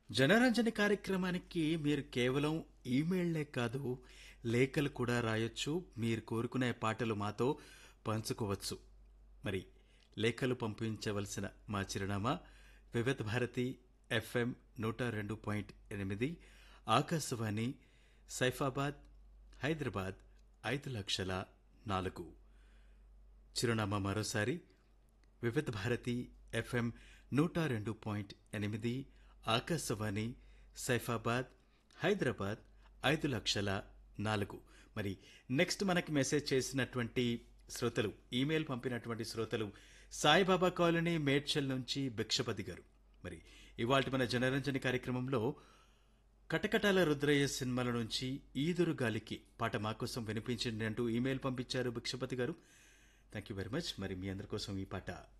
జనరంజని కార్యక్రమానికి మీరు కేవలం ఈమెయిల్లే కాదు లేఖలు కూడా రాయొచ్చు మీరు కోరుకునే పాటలు మాతో పంచుకోవచ్చు మరి లేఖలు పంపించవలసిన మా చిరునామా వివిధ భారతి ఎఫ్ఎం నూట రెండు పాయింట్ ఎనిమిది ఆకాశవాణి సైఫాబాద్ హైదరాబాద్ ఐదు లక్షల నాలుగు చిరునామా మరోసారి వివిధ భారతి ఎఫ్ఎం నూట రెండు పాయింట్ ఎనిమిది ఆకాశవాణి సైఫాబాద్ హైదరాబాద్ ఐదు లక్షల నాలుగు మరి నెక్స్ట్ మనకి మెసేజ్ చేసినటువంటి శ్రోతలు ఈమెయిల్ పంపినటువంటి శ్రోతలు సాయిబాబా కాలనీ మేడ్చల్ నుంచి భిక్షపతి గారు మరి ఇవాళ మన జనరంజని కార్యక్రమంలో కటకటాల రుద్రయ్య సినిమాల నుంచి ఈదురు గాలికి పాట మా కోసం వినిపించండి అంటూ ఈమెయిల్ పంపించారు భిక్షపతి గారు థ్యాంక్ యూ వెరీ మచ్ మరి మీ అందరి కోసం ఈ పాట